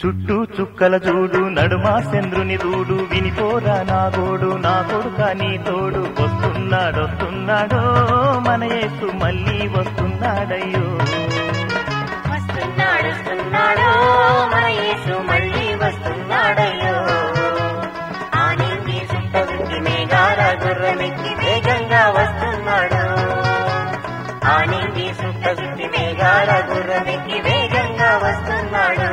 చుట్టూ చుక్కల చూడు నడుమా చంద్రుని దూడు వినిపోరా నా గోడు నా కొడుక నీ తోడు వస్తున్నాడొస్తున్నాడో మన యేసు మళ్ళీ వస్తున్నాడయ్యో వస్తున్నాడు వస్తున్నాడు మన యేసు మళ్ళీ వస్తున్నాడయ్యో ఆనింది సుట్టగుంటి మేఘాల గుర్రమెక్కి వేగంగా వస్తున్నాడు ఆనింది సుట్టగుంటి మేఘాల గుర్రమెక్కి వేగంగా వస్తున్నాడు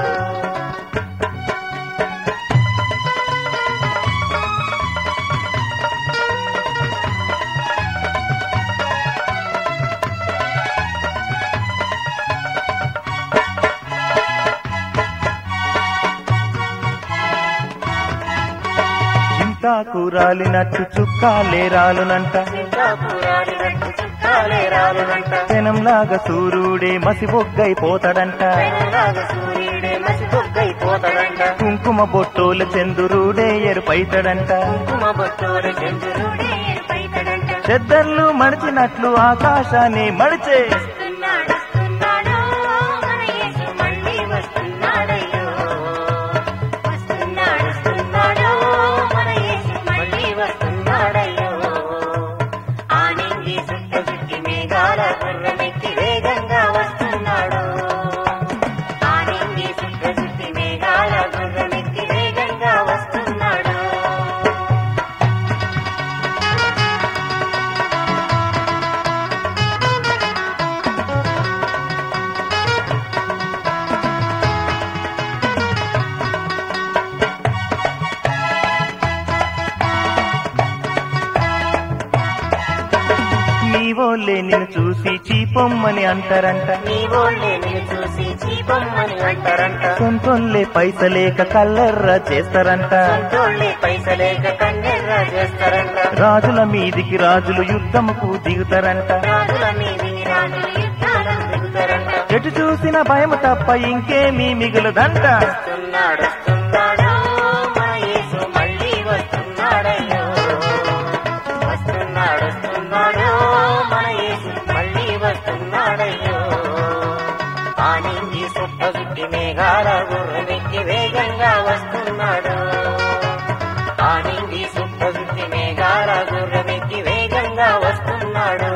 చింతాకు రాలినట్టు చుక్కాలే రాలునంట సింగాపురాలినట్టు చుక్కాలే రాలునంట జనంలాగా సూర్యుడే మసిబొగ్గైపోతాడంట పెనులాగా సూర్యుడే మసిబొగ్గైపోతాడంట కుంకుమ బొట్టోల చంద్రుడే ఎరుపైతాడంట కుంకుమ బొట్టోల చంద్రుడే ఏర్పైతడంట చెద్దర్లు మడిచినట్లు ఆకాశాన్ని మడిచే వస్తున్నాడు వస్తున్నాడు మన యేసు మళ్ళీ వస్తున్నాడయ్యో వస్తున్నాడు వస్తున్నాడు మన యేసు మళ్ళీ వస్తున్నాడయ్యో ఆనింగి సుట్ట చుట్టి మేఘాల గుర్రమెక్కి వేగంగా వస్తున్నాడు ఆనింగి సుట్ట చుట్టి మేఘాల గుర్రమెక్కి వేగంగా వస్తున్నాడు నీవోలే నిన్ను చూసి చీపొమ్మని అంటారంట నీ ఓళ్ళే నిన్ను చూసి చీపమ్మని అంటారంట సొంతోళ్ళే పైసలేక కల్లెర్ర చేస్తారంట సొంతోళ్ళే పైసలేక కన్నెర్ర చేస్తారంట రాజుల మీదికి రాజులు యుద్ధముకు దిగుతారంట రాజుల మీది రాజులు యుద్ధాలను దిగుతారంట ఎటు చూసిన భయం తప్ప ఇంకేమీ మిగులదంట వస్తున్నాడు వస్తున్నాడు మన యేసు మళ్ళీ వస్తున్నాడయ్యో వస్తున్నాడు వస్తున్నాడు మన యేసు మళ్ళీ వస్తున్నాడయ్యో ఆనింది సుట్ట సుట్టి మేఘాల గుర్రమెక్కి వేగంగా వస్తున్నాడు ఆనింది సుట్ట సుట్టి మేఘాల గుర్రమెక్కి వేగంగా వస్తున్నాడు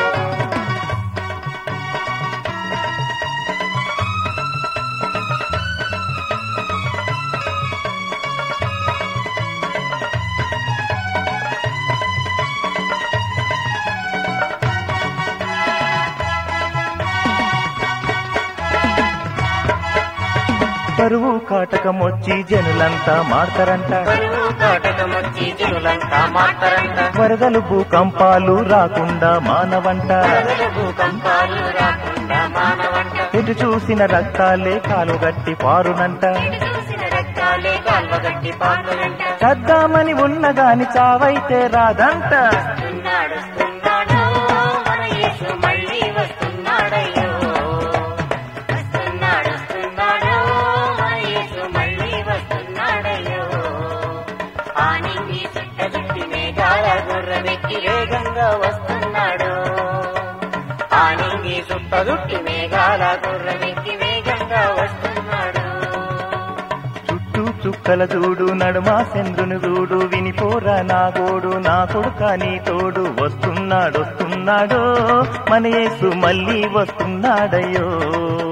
కరువు కాటకమొచ్చి జనులంతా మాడతారంట కరువు కాటకమొచ్చి జనులంతా మాట్లారంట వరదలు భూకంపాలు రాకుండా మానవంట వరదలు భూకంపాలు రాకుండా మానవంట ఎటు చూసిన రక్తాలే కాలుగట్టి పారునంట ఇటు చూసిన రక్తాలే కాల్వగట్టి పాత్రలంట చద్దామని ఉన్నగాని చావైతే రాదంట వస్తున్నాడు వస్తున్నాడు మన యేసు మళ్ళీ వస్తున్నాడయ్యో వస్తున్నాడు వస్తున్నాడు మన యేసు మళ్ళీ వస్తున్నాడయ్యో ఆనింగి చుట్ట చుట్టి మేఘాల గుర్రమెక్కి వేగంగా వస్తున్నాడు ఆనింగి చుట్ట చుట్టి మేఘాల గుర్రమెక్కి వేగంగా వస్తున్నాడు చుట్టూ చుక్కల చూడు నడుమా చంద్రుని చూడు వినిపోరా నా గోడు నా కొడుక నీ తోడు వస్తున్నాడు వస్తున్నాడో మన యేసు మళ్ళీ వస్తున్నాడయ్యో